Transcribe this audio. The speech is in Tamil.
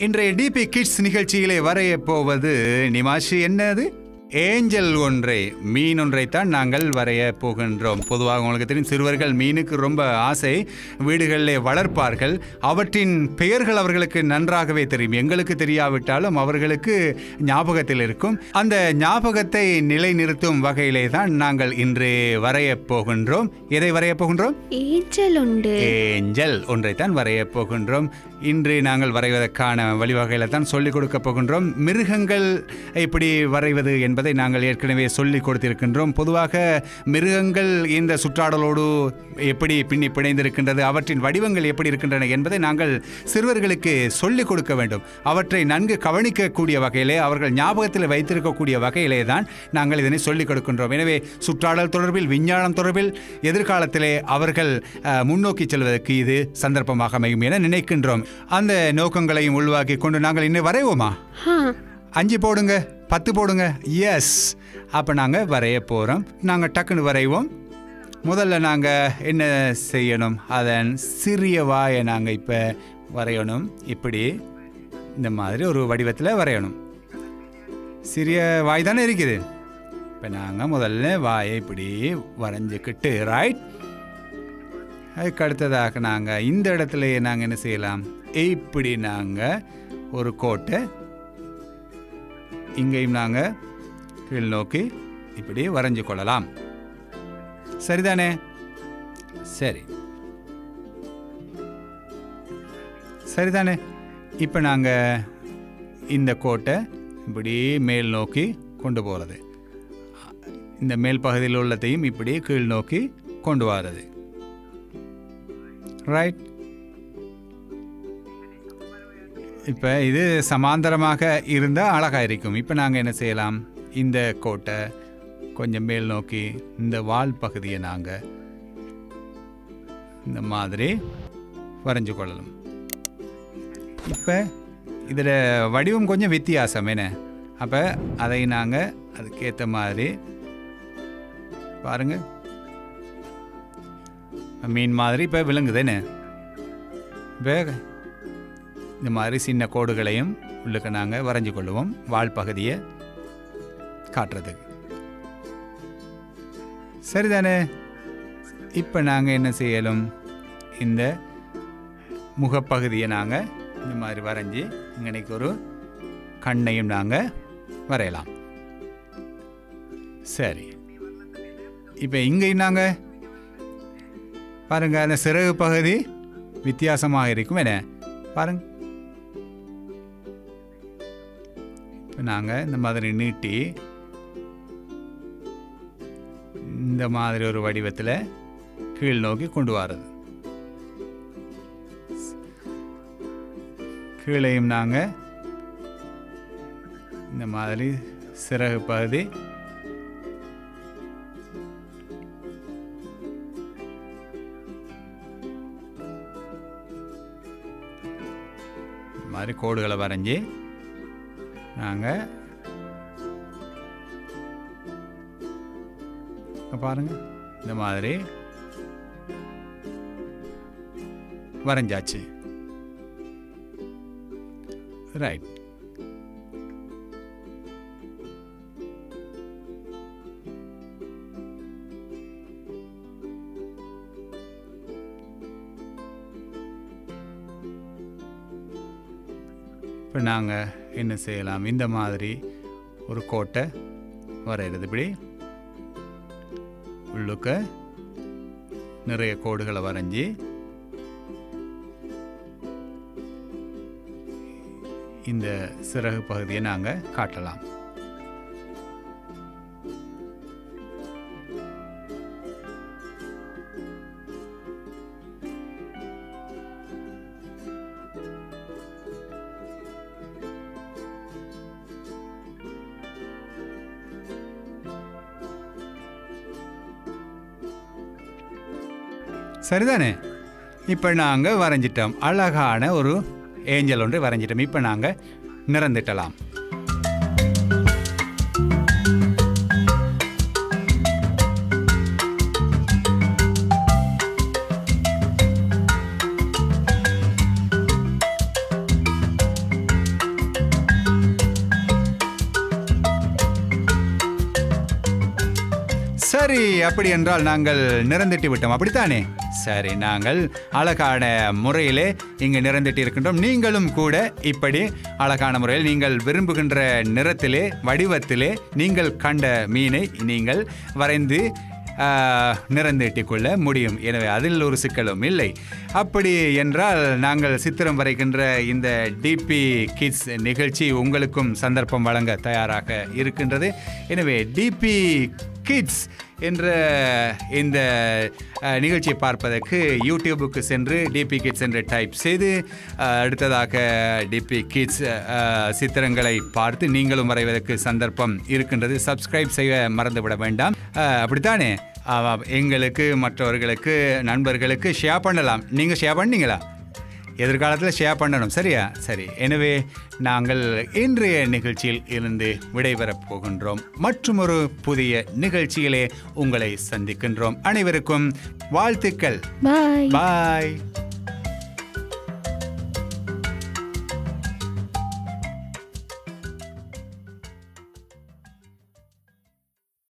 இன்றைய டிபி கிட்ஸ் நிகழ்ச்சியிலே வரைய போவது நிமாஷி என்னது ஏஞ்சல் ஒன்றை மீன் ஒன்றைத்தான் நாங்கள் வரைய போகின்றோம் பொதுவாக உங்களுக்கு தெரியும் சிறுவர்கள் மீனுக்கு ரொம்ப ஆசை வீடுகளிலே வளர்ப்பார்கள் அவற்றின் பெயர்கள் அவர்களுக்கு நன்றாகவே தெரியும் எங்களுக்கு தெரியாவிட்டாலும் அவர்களுக்கு ஞாபகத்தில் இருக்கும் அந்த ஞாபகத்தை நிலைநிறுத்தும் வகையிலே தான் நாங்கள் இன்று வரைய போகின்றோம் எதை வரைய போகின்றோம் ஏஞ்சல் உண்டு ஏஞ்சல் ஒன்றைத்தான் வரைய போகின்றோம் இன்று நாங்கள் வரைவதற்கான வழிவகைகளை தான் சொல்லிக் கொடுக்க போகின்றோம் மிருகங்கள் எப்படி வரைவது என்பதை நாங்கள் ஏற்கனவே சொல்லிக் கொடுத்திருக்கின்றோம் பொதுவாக மிருகங்கள் இந்த சுற்றாடலோடு எப்படி பின்னி பிணைந்திருக்கின்றது அவற்றின் வடிவங்கள் எப்படி இருக்கின்றன என்பதை நாங்கள் சிறுவர்களுக்கு சொல்லிக் கொடுக்க வேண்டும் அவற்றை நன்கு கவனிக்கக்கூடிய வகையிலே அவர்கள் ஞாபகத்தில் வைத்திருக்கக்கூடிய வகையிலே தான் நாங்கள் இதனை சொல்லிக் கொடுக்கின்றோம் எனவே சுற்றாடல் தொடர்பில் விஞ்ஞானம் தொடர்பில் எதிர்காலத்திலே அவர்கள் அஹ், முன்னோக்கி செல்வதற்கு இது சந்தர்ப்பமாக அமையும் என நினைக்கின்றோம் அந்த நோக்கங்களையும் உள்வாக்கி கொண்டு நாங்கள் இன்னும் வரைவோமா ஹா அஞ்சு போடுங்க பத்து போடுங்க எஸ் அப்போ நாங்கள் வரைய போகிறோம் நாங்கள் டக்குன்னு வரைவோம் முதல்ல நாங்கள் என்ன செய்யணும் அதன் சிறிய வாயை நாங்கள் இப்போ வரையணும் இப்படி இந்த மாதிரி ஒரு வடிவத்தில் வரையணும் சிறிய வாய் தானே இருக்குது இப்போ நாங்கள் முதல்ல வாயை இப்படி வரைஞ்சிக்கிட்டு ரைட் அதுக்கு அடுத்ததாக நாங்கள் இந்த இடத்துலயே நாங்கள் என்ன செய்யலாம் இப்படி நாங்கள் ஒரு கோட்டை இங்கேயும் நாங்கள் கீழ் நோக்கி இப்படி வரைஞ்சு கொள்ளலாம் சரிதானே சரி சரிதானே இப்போ நாங்கள் இந்த கோட்டை இப்படி மேல் நோக்கி கொண்டு போகிறது இந்த மேல் பகுதியில் உள்ளதையும் இப்படி கீழ் நோக்கி கொண்டு வர்றது ரைட் இப்போ இது சமாந்தரமாக இருந்தால் அழகாக இருக்கும் இப்போ நாங்கள் என்ன செய்யலாம் இந்த கோட்டை கொஞ்சம் மேல் நோக்கி இந்த வால் பகுதியை நாங்கள் இந்த மாதிரி வரைஞ்சு கொள்ளலாம் இப்போ இதில் வடிவம் கொஞ்சம் வித்தியாசம் என்ன அப்போ அதை நாங்கள் அதுக்கேற்ற மாதிரி பாருங்க மீன் மாதிரி இப்போ விளங்குதுன்னு இப்போ இந்த மாதிரி சின்ன கோடுகளையும் உள்ளுக்கு நாங்கள் வரைஞ்சு கொள்ளுவோம் வால் பகுதியை காட்டுறதுக்கு சரிதானே இப்போ நாங்கள் என்ன செய்யலும் இந்த முகப்பகுதியை நாங்கள் இந்த மாதிரி வரைஞ்சி இங்கனைக்கு ஒரு கண்ணையும் நாங்கள் வரையலாம் சரி இப்போ இங்கேயும் நாங்கள் பாருங்க அந்த சிறகு பகுதி வித்தியாசமாக இருக்கும் என்ன பாருங்க இப்போ நாங்கள் இந்த மாதிரி நீட்டி இந்த மாதிரி ஒரு வடிவத்தில் கீழ் நோக்கி கொண்டு வர்றது கீழையும் நாங்கள் இந்த மாதிரி சிறகு பகுதி இந்த மாதிரி கோடுகளை வரைஞ்சி நாங்கள் பாருங்க இந்த மாதிரி வரைஞ்சாச்சு ரைட் இப்போ நாங்கள் என்ன செய்யலாம் இந்த மாதிரி ஒரு கோட்டை வரைகிறது இப்படி உள்ளுக்க நிறைய கோடுகளை வரைஞ்சி இந்த சிறகு பகுதியை நாங்கள் காட்டலாம் சரிதானே இப்போ நாங்கள் வரைஞ்சிட்டோம் அழகான ஒரு ஏஞ்சல் ஒன்று வரைஞ்சிட்டோம் இப்போ நாங்கள் நிறந்திட்டலாம் அப்படி என்றால் நாங்கள் நிறந்திட்டு விட்டோம் அப்படித்தானே சரி நாங்கள் அழகான முறையிலே இங்கு நிறந்திட்டு இருக்கின்றோம் நீங்களும் கூட இப்படி அழகான முறையில் நீங்கள் விரும்புகின்ற நிறத்திலே வடிவத்திலே நீங்கள் கண்ட மீனை நீங்கள் வரைந்து ஆஹ், நிறந்தீட்டிக் கொள்ள முடியும் எனவே அதில் ஒரு சிக்கலும் இல்லை அப்படி என்றால் நாங்கள் சித்திரம் வரைகின்ற இந்த டிபி கிட்ஸ் நிகழ்ச்சி உங்களுக்கும் சந்தர்ப்பம் வழங்க தயாராக இருக்கின்றது எனவே டிபி கிட்ஸ் என்ற இந்த அஹ், நிகழ்ச்சியை பார்ப்பதற்கு யூடியூபுக்கு சென்று டிபி கிட்ஸ் என்று டைப் செய்து அஹ், அடுத்ததாக டிபி கிட்ஸ் அஹ், சித்திரங்களை பார்த்து நீங்களும் வரைவதற்கு சந்தர்ப்பம் இருக்கின்றது சப்ஸ்கிரைப் செய்ய மறந்துவிட வேண்டாம் அஹ், அப்படித்தானே ஆமாம் எங்களுக்கு மற்றவர்களுக்கு நண்பர்களுக்கு ஷேர் பண்ணலாம் நீங்கள் ஷேர் பண்ணீங்களா எதிர்காலத்தில் ஷேர் பண்ணணும் சரியா சரி எனவே நாங்கள் இன்றைய நிகழ்ச்சியில் இருந்து விடைபெறப் போகின்றோம் மற்றும் ஒரு புதிய நிகழ்ச்சியிலே உங்களை சந்திக்கின்றோம் அனைவருக்கும் வாழ்த்துக்கள் பாய் பாய்